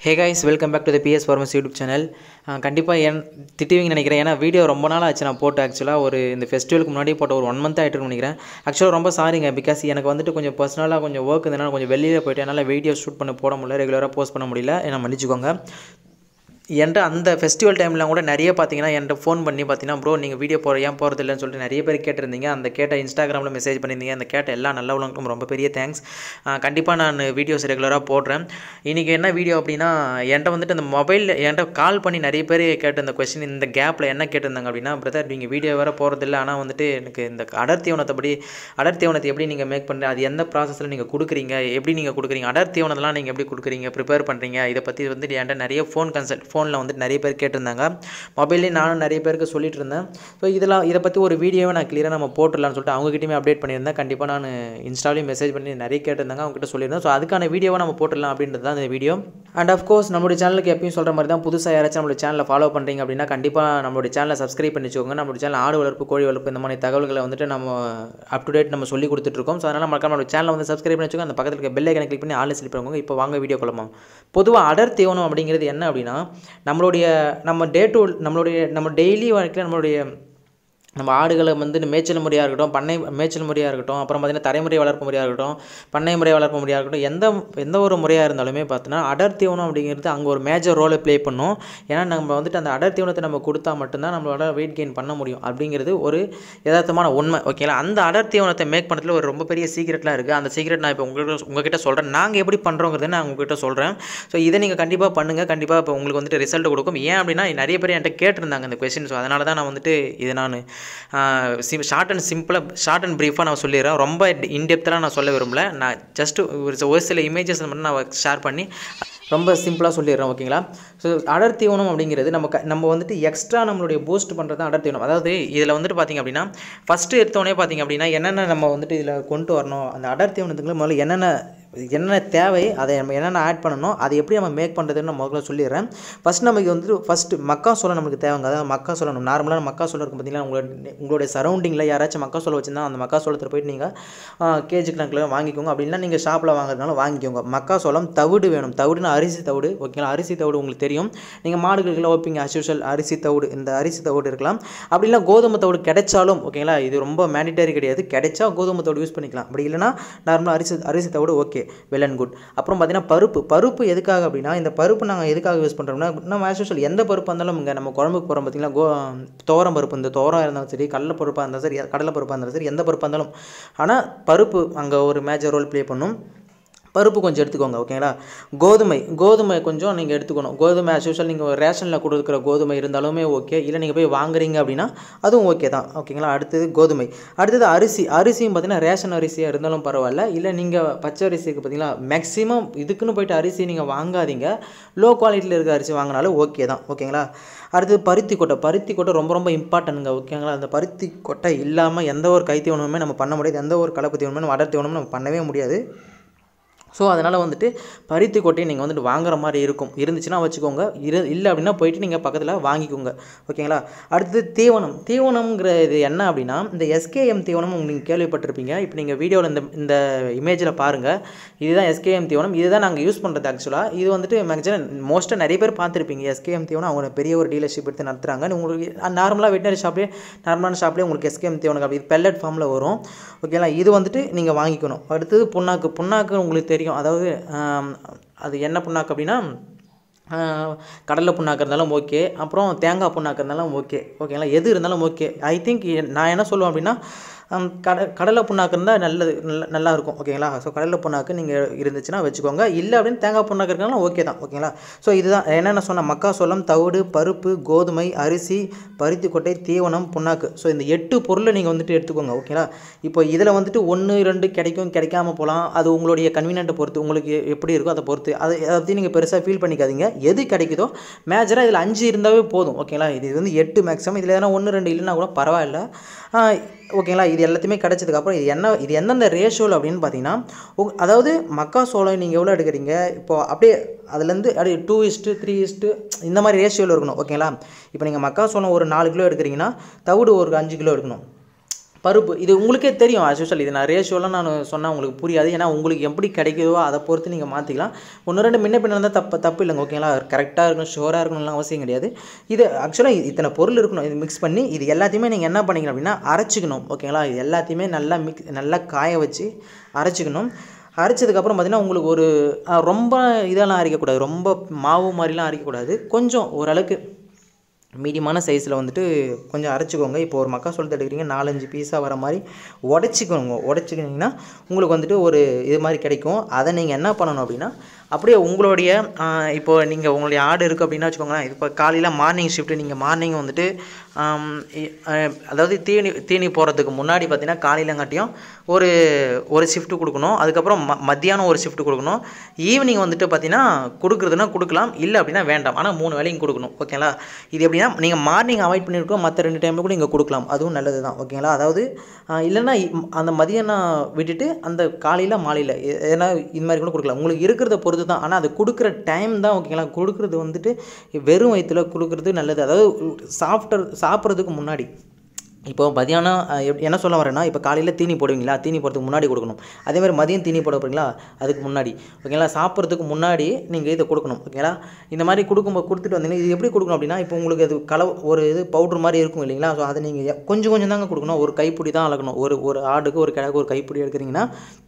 hey guys welcome back to the PS farmers YouTube channel கண்டிப்பாக என் திட்டுவீங்கன்னு நினைக்கிறேன் ஏன்னா வீடியோ ரொம்ப நாள் ஆச்சு நான் போட்டு ஆக்சுவலாக ஒரு இந்த ஃபெஸ்டிவலுக்கு முன்னாடி போட்ட ஒரு ஒன் மந்த் ஆகிட்டு நினைக்கிறேன் ஆக்சுவலாக ரொம்ப சாரிங்க பிகாஸ் எனக்கு வந்துட்டு கொஞ்சம் பர்சனலாக கொஞ்சம் ஒர்க் இருந்தனால கொஞ்சம் வெளியில் போயிட்டு என்னால் வீடியோ ஷூட் பண்ண போட முடியல ரெகுலராக போஸ்ட் பண்ண முடியல என்ன மன்னிச்சுக்கோங்க என்கிட்ட அந்த ஃபெஸ்டிவல் டைம்லாம் கூட நிறைய பார்த்தீங்கன்னா என்கிட்ட ஃபோன் பண்ணி பார்த்தீங்கன்னா ப்ரோ நீங்கள் வீடியோ போகிற ஏன் போகிறது இல்லைன்னு சொல்லிட்டு நிறைய பேர் கேட்டிருந்தீங்க அந்த கேட்ட இன்ஸ்டாகிராமில் மெசேஜ் பண்ணியிருந்தீங்க அந்த கேட்ட எல்லா நல்ல உள்ளவங்களுக்கும் ரொம்ப பெரிய தேங்க்ஸ் கண்டிப்பாக நான் வீடியோஸ் ரெகுலராக போடுறேன் இன்றைக்கி என்ன வீடியோ அப்படின்னா என்கிட்ட வந்துட்டு இந்த மொபைலில் என்கிட்ட கால் பண்ணி நிறைய பேர் கேட்ட இந்த கொஸ்டின் இந்த கேப்பில் என்ன கேட்டிருந்தாங்க அப்படின்னா பிரதர் நீங்கள் வீடியோ வேறு போகிறதில்ல ஆனால் வந்துட்டு எனக்கு இந்த அடர் தீவனத்தை படி அடர் தீவனத்தை எப்படி நீங்கள் மேக் பண்ணுற அது எந்த ப்ராசஸில் நீங்கள் கொடுக்குறீங்க எப்படி நீங்கள் கொடுக்குறீங்க அடர் தீவனத்தெல்லாம் நீங்கள் எப்படி கொடுக்குறீங்க ப்ரிப்பேர் பண்ணுறீங்க இதை பற்றி வந்துட்டு என்கிட்ட நிறைய ஃபோன் கன்சல்ட் ஃபோனில் வந்துட்டு நிறைய பேர் கேட்டிருந்தாங்க மொபைல்லேயே நானும் நிறைய பேருக்கு சொல்லிட்டு இருந்தேன் ஸோ இதெல்லாம் இதை பற்றி ஒரு வீடியோவை நான் கிளியராக நம்ம போட்டுடலாம்னு சொல்லிட்டு அவங்ககிட்டயுமே அப்டேட் பண்ணியிருந்தேன் கண்டிப்பாக நான் இன்ஸ்டாலையும் மெசேஜ் பண்ணி நிறைய கேட்டிருந்தாங்க அவங்ககிட்ட சொல்லியிருந்தேன் ஸோ அதுக்கான வீடியோவை நம்ம போட்டுடலாம் அப்படின்றது தான் இந்த வீடியோ அண்ட் ஆஃப்கோர்ஸ் நம்மளுடைய சேனலுக்கு எப்பயும் சொல்கிற மாதிரி தான் புதுசாக யாராச்சும் நம்மளுடைய சேனலை ஃபாலோ பண்ணுறீங்க அப்படின்னா கண்டிப்பாக நம்மளுடைய சேனலை சப்ஸ்கிரைப் பண்ணி வச்சுக்கோங்க நம்மளுடைய சேனல் ஆடு வளர்ப்பு கோழி வளர்ப்பு இந்த மாதிரி தகவல்களை வந்துட்டு நம்ம அப் டு டேட் நம்ம சொல்லி கொடுத்துட்ருக்கோம் ஸோ அதனால் மறக்காம நம்மளுடைய சேனலை வந்து சப்ஸ்கிரைப் பண்ணி வச்சுக்கோங்க அந்த பக்கத்தில் இருக்க பெல் ஐக்கனை கிளிக் பண்ணி ஆள் செலக்ட் பண்ணுவாங்க இப்போ வாங்க வீடியோ கொள்ளலாம் பொதுவாக அடர் தீவனம் அப்படிங்கிறது என்ன அப்படின்னா நம்மளுடைய நம்ம டே டு நம்மளுடைய நம்ம டெய்லி வாழ்க்கையில் நம்மளுடைய நம்ம ஆடுகளை வந்து மேய்ச்சல் முறையாக இருக்கட்டும் பண்ணை மேய்ச்சல் முறையாக இருக்கட்டும் அப்புறம் பார்த்திங்கன்னா தலைமுறை வளர்ப்பு முறையாக இருக்கட்டும் பண்ணை முறை வளர்ப்பு முறையாக இருக்கட்டும் எந்த எந்த ஒரு முறையாக இருந்தாலுமே பார்த்தோன்னா அடர் தீவனம் அப்படிங்கிறது அங்கே ஒரு மேஜர் ரோலை ப்ளே பண்ணும் ஏன்னா நம்ம வந்துட்டு அந்த அடர் தீவனத்தை நம்ம கொடுத்தா மட்டும்தான் நம்மளோட வெயிட் கெயின் பண்ண முடியும் அப்படிங்கிறது ஒரு யதார்த்தமான உண்மை ஓகேங்களா அந்த அடர் தீவனத்தை மேக் பண்ணுறதுல ஒரு ரொம்ப பெரிய சீக்ரெட்லாம் இருக்குது அந்த சீக்ரெட் நான் இப்போ உங்களுக்கு உங்ககிட்ட சொல்கிறேன் நாங்கள் எப்படி பண்ணுறோங்கிறத நான் உங்ககிட்ட சொல்கிறேன் ஸோ இதை நீங்கள் கண்டிப்பாக பண்ணுங்கள் கண்டிப்பாக இப்போ உங்களுக்கு வந்துட்டு ரிசல்ட் கொடுக்கும் ஏன் அப்படின்னா நிறைய பேர் என்கிட்ட கேட்டிருந்தாங்க இந்த கொஸ்டின் ஸோ அதனால தான் நான் வந்துட்டு இதை நான் சிம் ஷார்ட் அண்ட் சிம்பிளாக ஷார்ட் அண்ட் ப்ரீஃபாக நான் சொல்லிடுறேன் ரொம்ப இன்டெப்த்லாம் நான் சொல்ல விரும்பல நான் ஜஸ்ட்டு ஒரு ஒரு சில இமேஜஸ் மட்டும் நான் ஷேர் பண்ணி ரொம்ப சிம்பிளாக சொல்லிடுறேன் ஓகேங்களா ஸோ அடர் தீவனம் அப்படிங்கிறது நம்ம க நம்ம வந்துட்டு எக்ஸ்ட்ரா நம்மளுடைய பூஸ்ட் பண்ணுறது தான் அடர் தீவனம் அதாவது இதில் வந்துட்டு பார்த்திங்க அப்படின்னா ஃபஸ்ட்டு எடுத்தோடனே பார்த்திங்க அப்படின்னா என்னென்ன நம்ம வந்துட்டு இதில் கொண்டு வரணும் அந்த அடர் தீவனத்துக்கு முதல்ல என்னென்ன என்னென்ன தேவை அதை நம்ம என்னென்ன ஆட் பண்ணணும் அதை எப்படி நம்ம மேக் பண்ணுறதுன்னு நான் முதல்ல சொல்லிடுறேன் ஃபஸ்ட் நமக்கு வந்துட்டு ஃபஸ்ட்டு மக்கா சோளம் நமக்கு தேவைங்க அதாவது மக்கா சோளம் நம்மளான மக்கா சோளம் இருக்கும் பார்த்தீங்கன்னா உங்களோட உங்களுடைய சரௌண்டிங்கில் யாராச்சும் மக்கா சோளம் வச்சுருந்தா அந்த மக்கா சோளத்தில் போயிட்டு நீங்கள் கேஜி கணக்கில் வாங்கிக்கோங்க அப்படின்னா நீங்கள் ஷாப்பில் வாங்குறதுனால வாங்கிக்கோங்க மக்கா சோளம் தவிடு வேணும் தவிடுனா அரிசி தவிடு ஓகேங்களா அரிசி தவிடு உங்களுக்கு தெரியும் நீங்கள் மாடுகளுக்கெல்லாம் வைப்பீங்க அஸ்யூஷல் அரிசி தவிடு இந்த அரிசி தவிடு இருக்கலாம் அப்படி இல்லை கோதுமை தவிடு கிடைச்சாலும் ஓகேங்களா இது ரொம்ப மேண்டிட்டரி கிடையாது கிடைச்சா கோதுமை தவிடு யூஸ் பண்ணிக்கலாம் அப்படி இல்லைனா நார்மலாக அரிசி அரிசி தவிடு ஓகே வெல் அண்ட் குட் அப்புறம் பார்த்தீங்கன்னா பருப்பு பருப்பு எதுக்காக அப்படின்னா இந்த பருப்பு நாங்கள் எதுக்காக யூஸ் பண்ணுறோம்னா நம்ம ஆஸ் எந்த பருப்பு இருந்தாலும் இங்கே நம்ம குழம்புக்கு போகிறோம் பார்த்தீங்கன்னா கோ தோரம் பருப்பு இந்த தோரம் இருந்தாலும் சரி கடலை பருப்பாக இருந்தாலும் சரி கடலை பருப்பாக இருந்தாலும் சரி எந்த பருப்பாக இருந்தாலும் ஆனால் பருப்பு அங்கே ஒரு மேஜர் ரோல் ப்ளே பண்ணும் பருப்பு கொஞ்சம் எடுத்துக்கோங்க ஓகேங்களா கோதுமை கோதுமை கொஞ்சம் நீங்கள் எடுத்துக்கணும் கோதுமை ஆஸ் யூஷுவல் நீங்கள் ரேஷனில் கொடுக்குற கோதுமை இருந்தாலுமே ஓகே இல்லை நீங்கள் போய் வாங்குறீங்க அப்படின்னா அதுவும் ஓகே தான் ஓகேங்களா அடுத்தது கோதுமை அடுத்தது அரிசி அரிசியும் பார்த்தீங்கன்னா ரேஷன் அரிசியாக இருந்தாலும் பரவாயில்ல இல்லை நீங்கள் பச்சை அரிசிக்கு பார்த்தீங்கன்னா மேக்ஸிமம் இதுக்குன்னு போயிட்டு அரிசி நீங்கள் வாங்காதீங்க லோ குவாலிட்டியில் இருக்க அரிசி வாங்கினாலும் ஓகே தான் ஓகேங்களா அடுத்தது பருத்தி கொட்டை பருத்தி கொட்டை ரொம்ப ரொம்ப இம்பார்ட்டன்ங்க ஓகேங்களா அந்த பருத்தி கொட்டை இல்லாமல் எந்த ஒரு கைத்தீவனமுமே நம்ம பண்ண முடியாது எந்த ஒரு கலப்பு தீவனமே நம்ம அடர் தீவனமும் நம்ம பண்ணவே முடியாது ஸோ அதனால் வந்துட்டு பருத்தி கொட்டையை நீங்கள் வந்துட்டு வாங்குற மாதிரி இருக்கும் இருந்துச்சுன்னா வச்சுக்கோங்க இரு இல்லை அப்படின்னா போயிட்டு நீங்கள் பக்கத்தில் வாங்கிக்கோங்க ஓகேங்களா அடுத்தது தீவனம் தீவனம்ங்கிற இது என்ன அப்படின்னா இந்த எஸ்கேஎம் தீவனம் நீங்கள் கேள்விப்பட்டிருப்பீங்க இப்போ நீங்கள் வீடியோவில் இந்த இந்த இமேஜில் பாருங்கள் இதுதான் எஸ்கேஎம் தீவனம் இதுதான் நாங்கள் யூஸ் பண்ணுறது ஆக்சுவலாக இது வந்துட்டு மேக்ஸிமம் மோஸ்ட்டாக நிறைய பேர் பார்த்துருப்பீங்க எஸ்கேஎம் தீவனம் அவங்க பெரிய ஒரு டீலர்ஷிப் எடுத்து நடத்துகிறாங்க உங்களுக்கு நார்மலாக வெட்டினரி ஷாப்லேயே நார்மலான ஷாப்லேயே உங்களுக்கு எஸ்கேஎம் தீவனம் அப்படி பெல்லட் ஃபார்மில் வரும் ஓகேங்களா இது வந்துட்டு நீங்கள் வாங்கிக்கணும் அடுத்தது புண்ணாக்கு புண்ணாக்கு உங்களுக்கு தெரியும் தெரியும் அதாவது அது என்ன புண்ணாக்கு அப்படின்னா கடலை புண்ணாக்கு இருந்தாலும் ஓகே அப்புறம் தேங்காய் புண்ணாக்கு இருந்தாலும் ஓகே ஓகேங்களா எது இருந்தாலும் ஓகே ஐ திங்க் நான் என்ன சொல்லுவேன் அப்படின்னா கட கடலை புண்ணாக்கு இருந்தால் நல்லது நல்ல நல்லா இருக்கும் ஓகேங்களா ஸோ கடலை புண்ணாக்கு நீங்கள் இருந்துச்சுன்னா வச்சுக்கோங்க இல்லை அப்படின்னு தேங்காய் புண்ணாக்கு இருந்தாலும் ஓகே தான் ஓகேங்களா ஸோ இதுதான் என்னென்ன சொன்ன மக்காசோளம் தவிடு பருப்பு கோதுமை அரிசி பருத்தி கொட்டை தீவனம் புண்ணாக்கு ஸோ இந்த எட்டு பொருளை நீங்கள் வந்துட்டு எடுத்துக்கோங்க ஓகேங்களா இப்போ இதில் வந்துட்டு ஒன்று ரெண்டு கிடைக்கும் கிடைக்காம போகலாம் அது உங்களுடைய கன்வீனியன்ட்டை பொறுத்து உங்களுக்கு எப்படி இருக்கோ அதை பொறுத்து அதை அதை பற்றி நீங்கள் பெருசாக ஃபீல் பண்ணிக்காதீங்க எது கிடைக்குதோ மேஜராக இதில் அஞ்சு இருந்தாவே போதும் ஓகேங்களா இது வந்து எட்டு மேக்ஸிமம் இதில் எதனா ஒன்று ரெண்டு இல்லைன்னா கூட பரவாயில்ல ஓகேங்களா இது எல்லாத்தையுமே கிடச்சதுக்கப்புறம் இது என்ன இது எந்தெந்த ரேஷியோவில் அப்படின்னு பார்த்தீங்கன்னா உங் அதாவது மக்கா சோளம் நீங்கள் எவ்வளோ எடுக்கிறீங்க இப்போது அப்படியே அதுலேருந்து அப்படியே டூ இஸ்ட்டு த்ரீ இஸ்ட்டு இந்த மாதிரி ரேஷியோவில் இருக்கணும் ஓகேங்களா இப்போ நீங்கள் மக்கா சோளம் ஒரு நாலு கிலோ எடுக்கிறீங்கன்னா தவிடு ஒரு அஞ்சு கிலோ எடுக்கணும் பருப்பு இது உங்களுக்கே தெரியும் as usual இது நான் ரேஷியோலாம் நான் சொன்னால் உங்களுக்கு புரியாது ஏன்னா உங்களுக்கு எப்படி கிடைக்குதோ அதை பொறுத்து நீங்கள் மாற்றிக்கலாம் ஒன்று ரெண்டு முன்ன பின்ன இருந்தால் தப்பு தப்பு இல்லைங்க ஓகேங்களா கரெக்டாக இருக்கணும் ஷோராக இருக்கணும்லாம் அவசியம் கிடையாது இது ஆக்சுவலாக இத்தனை பொருள் இருக்கணும் இது மிக்ஸ் பண்ணி இது எல்லாத்தையுமே நீங்கள் என்ன பண்ணீங்க அப்படின்னா அரைச்சிக்கணும் ஓகேங்களா இது எல்லாத்தையுமே நல்லா மிக்ஸ் நல்லா காய வச்சு அரைச்சிக்கணும் அரைச்சதுக்கப்புறம் பார்த்தீங்கன்னா உங்களுக்கு ஒரு அஹ், ரொம்ப இதெல்லாம் அரைக்கக்கூடாது ரொம்ப மாவு மாதிரிலாம் அரைக்கக்கூடாது கொஞ்சம் ஓரளவுக்கு மீடியமான சைஸில் வந்துட்டு கொஞ்சம் அரைச்சிக்கோங்க இப்போ ஒரு மக்கா சொல்லிட்டு எடுக்கிறீங்க நாலஞ்சு பீஸாக வர மாதிரி உடச்சிக்கோங்க உடச்சிக்கிட்டிங்கன்னா உங்களுக்கு வந்துட்டு ஒரு இது மாதிரி கிடைக்கும் அதை நீங்கள் என்ன பண்ணணும் அப்படின்னா அப்படியே உங்களுடைய ஆஹ், இப்போ நீங்கள் உங்களுடைய ஆடு இருக்குது அப்படின்னா வச்சுக்கோங்களேன் இப்போ காலையில் மார்னிங் ஷிஃப்ட்டு நீங்கள் மார்னிங் வந்துட்டு ஆம், இ- அஹ், அதாவது தீனி தீனி போகிறதுக்கு முன்னாடி பார்த்தீங்கன்னா காலையிலங்காட்டியும் ஒரு ஒரு ஷிஃப்ட்டு கொடுக்கணும் அதுக்கப்புறம் ம மத்தியானம் ஒரு ஷிஃப்ட் கொடுக்கணும் ஈவினிங் வந்துட்டு பார்த்தீங்கன்னா கொடுக்குறதுனா கொடுக்கலாம் இல்லை அப்படின்னா வேண்டாம் ஆனால் மூணு வேலையும் கொடுக்கணும் ஓகேங்களா இது எப்படின்னா நீங்கள் மார்னிங் அவாய்ட் பண்ணியிருக்கோம் மற்ற ரெண்டு டைமில் கூட நீங்கள் கொடுக்கலாம் அதுவும் நல்லது தான் ஓகேங்களா அதாவது ஆஹ், இல்லைன்னா இ- அந்த மதியானம் விட்டுட்டு அந்த காலையில் மாலையில் ஏன்னா இது மாதிரி கூட கொடுக்கலாம் உங்களுக்கு இருக்கிறத பொறுத்து தான் ஆனால் அது கொடுக்குற டைம் தான் ஓகேங்களா கொடுக்குறது வந்துட்டு வெறும் வயிற்றுல கொடுக்குறது நல்லது அதாவது சாப்பிட்ற சாப்பிட்றதுக்கு முன்னாடி இப்போ மதியானம் அஹ், எப்- என்ன சொல்ல வரேன்னா இப்போ காலையில் தீனி போடுவீங்களா தீனி போடுறதுக்கு முன்னாடி கொடுக்கணும் அதே மாதிரி மதியம் தீனி போட போகிறீங்களா அதுக்கு முன்னாடி ஓகேங்களா சாப்பிட்றதுக்கு முன்னாடி நீங்கள் இதை கொடுக்கணும் ஓகேங்களா இந்த மாதிரி கொடுக்கும்போது கொடுத்துட்டு வந்தீங்கன்னா இது எப்படி கொடுக்கணும் அப்படின்னா இப்போ உங்களுக்கு அது கலவு ஒரு இது பவுட்ரு மாதிரி இருக்கும் இல்லைங்களா ஸோ அதை நீங்கள் கொஞ்சம் கொஞ்சம் தாங்க கொடுக்கணும் ஒரு கைப்பிடி தான் அளக்கணும் ஒரு ஒரு ஆடுக்கு ஒரு கிழக்கு ஒரு கைப்பிடி எடுக்கிறீங்கன்னா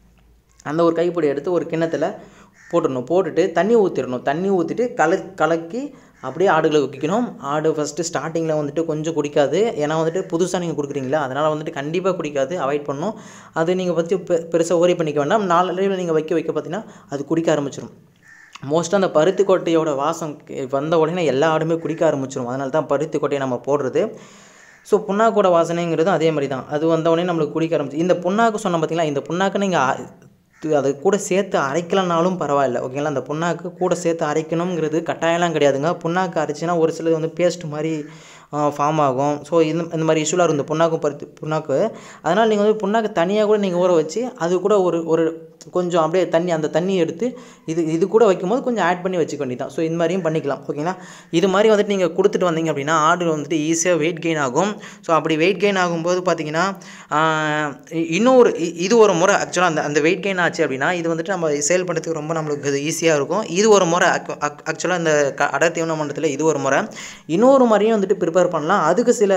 அந்த ஒரு கைப்பிடி எடுத்து ஒரு கிண்ணத்தில் போட்டுடணும் போட்டுட்டு தண்ணி ஊற்றிடணும் தண்ணி ஊற்றிட்டு கல கலக்கி அப்படியே ஆடுகளுக்கு வைக்கணும் ஆடு ஃபஸ்ட்டு ஸ்டார்டிங்கில் வந்துட்டு கொஞ்சம் குடிக்காது ஏன்னா வந்துட்டு புதுசாக நீங்கள் கொடுக்குறீங்களா அதனால் வந்துட்டு கண்டிப்பாக குடிக்காது அவாய்ட் பண்ணணும் அது நீங்கள் பற்றி பெ பெருசாக ஓரி பண்ணிக்க வேண்டாம் நாளடைவில் நீங்கள் வைக்க வைக்க பார்த்தீங்கன்னா அது குடிக்க ஆரம்பிச்சிடும் மோஸ்ட்டாக அந்த பருத்தி கொட்டையோட வாசம் கே- வந்த உடனே எல்லா ஆடுமே குடிக்க ஆரம்பிச்சிடும் அதனால தான் பருத்தி கொட்டையை நம்ம போடுறது ஸோ புண்ணாக்கோட வாசனைங்கிறது அதே மாதிரி தான் அது வந்த உடனே நம்மளுக்கு குடிக்க ஆரம்பிச்சு இந்த புண்ணாக்கு சொன்ன பார்த்தீங்களா இந்த புண்ணாக்கு நீங்கள் அது கூட சேர்த்து அரைக்கலனாலும் பரவாயில்ல ஓகேங்களா அந்த புண்ணாக்கு கூட சேர்த்து அரைக்கணுங்கிறது கட்டாயம்லாம் கிடையாதுங்க புண்ணாக்கு அரைச்சினா ஒரு சிலது வந்து பேஸ்ட் மாதிரி ஃபார்ம் ஆகும் ஸோ இந்த இந்த மாதிரி இஷ்யூலாம் இருக்கும் இந்த புண்ணாக்கு பருத்தி புண்ணாக்கு அதனால் நீங்கள் வந்து புண்ணாக்கு தனியாக கூட நீங்கள் ஊற வச்சு அது கூட ஒரு ஒரு கொஞ்சம் அப்படியே தண்ணி அந்த தண்ணி எடுத்து இது இது கூட வைக்கும்போது கொஞ்சம் ஆட் பண்ணி வச்சுக்க வேண்டியதான் ஸோ இந்த மாதிரியும் பண்ணிக்கலாம் ஓகேங்களா இது மாதிரி வந்துட்டு நீங்கள் கொடுத்துட்டு வந்தீங்க அப்படின்னா ஆடு வந்துட்டு ஈஸியாக வெயிட் கெயின் ஆகும் ஸோ அப்படி வெயிட் கெயின் ஆகும்போது பார்த்தீங்கன்னா ஆஹ், இ- இன்னொரு இ- இது ஒரு முறை ஆக்சுவலாக அந்த அந்த வெயிட் கெயின் ஆச்சு அப்படின்னா இது வந்துட்டு நம்ம சேல் பண்ணுறதுக்கு ரொம்ப நம்மளுக்கு இது ஈஸியாக இருக்கும் இது ஒரு முறை ஆக்சுவலாக இந்த க அடர் தீவன மண்டலத்தில் இது ஒரு முறை இன்னொரு முறையும் வந்துட்டு ப்ரிப்பேர் பண்ணலாம் அதுக்கு சில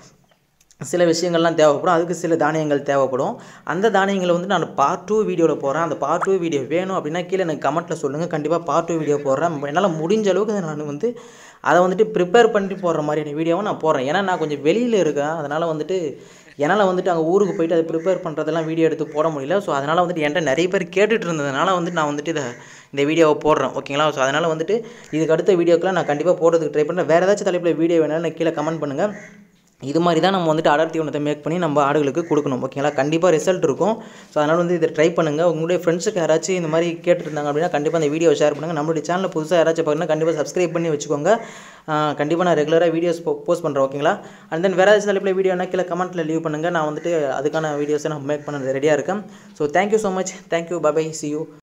சில விஷயங்கள்லாம் தேவைப்படும் அதுக்கு சில தானியங்கள் தேவைப்படும் அந்த தானியங்களை வந்து நான் பார்ட் டூ வீடியோவில் போடுறேன் அந்த பார்ட் டூ வீடியோ வேணும் அப்படின்னா கீழே எனக்கு கமெண்ட்டில் சொல்லுங்கள் கண்டிப்பாக பார்ட் டூ வீடியோ போடுறேன் என்னால் முடிஞ்ச அளவுக்கு நான் வந்து அதை வந்துட்டு ப்ரிப்பேர் பண்ணிட்டு போடுற மாதிரியான வீடியோவை நான் போடுறேன் ஏன்னா நான் கொஞ்சம் வெளியில் இருக்கேன் அதனால் வந்துட்டு என்னால் வந்துட்டு அங்கே ஊருக்கு போயிட்டு அதை ப்ரிப்பேர் பண்ணுறதெல்லாம் வீடியோ எடுத்து போட முடியல ஸோ அதனால் வந்துட்டு என்கிட்ட நிறைய பேர் கேட்டுட்டு இருந்ததுனால வந்துட்டு நான் வந்துட்டு இதை இந்த வீடியோவை போடுறேன் ஓகேங்களா ஸோ அதனால் வந்துட்டு இதுக்கு அடுத்த வீடியோக்கெலாம் நான் கண்டிப்பாக போடுறதுக்கு ட்ரை பண்ணுறேன் வேறு ஏதாச்சும் தலைப்பில் வீடியோ வேணாலும் கீழே கமெண்ட் பண்ணுங்கள் இது மாதிரி தான் நம்ம வந்துட்டு அடர் தீவனத்தை மேக் பண்ணி நம்ம ஆடுகளுக்கு கொடுக்கணும் ஓகேங்களா கண்டிப்பாக ரிசல்ட் இருக்கும் ஸோ அதனால் வந்து இதை ட்ரை பண்ணுங்கள் உங்களுடைய ஃப்ரெண்ட்ஸுக்கு யாராச்சும் இந்த மாதிரி கேட்டுருந்தாங்க அப்படின்னா கண்டிப்பாக இந்த வீடியோ ஷேர் பண்ணுங்கள் நம்மளுடைய சேனலில் புதுசாக யாராச்சும் பார்க்கணும் கண்டிப்பாக சப்ஸ்கிரைப் பண்ணி வச்சுக்கோங்க கண்டிப்பாக நான் ரெகுலராக வீடியோஸ் போஸ்ட் பண்ணுறேன் ஓகேங்களா அண்ட் தென் வேறு ஏதாச்சும் தலைப்பில் வீடியோனா கீழே கமெண்ட்டில் லீவ் பண்ணுங்கள் நான் வந்துட்டு அதுக்கான வீடியோஸை நான் மேக் பண்ண ரெடியாக இருக்கேன் so thank you so much thank you bye see you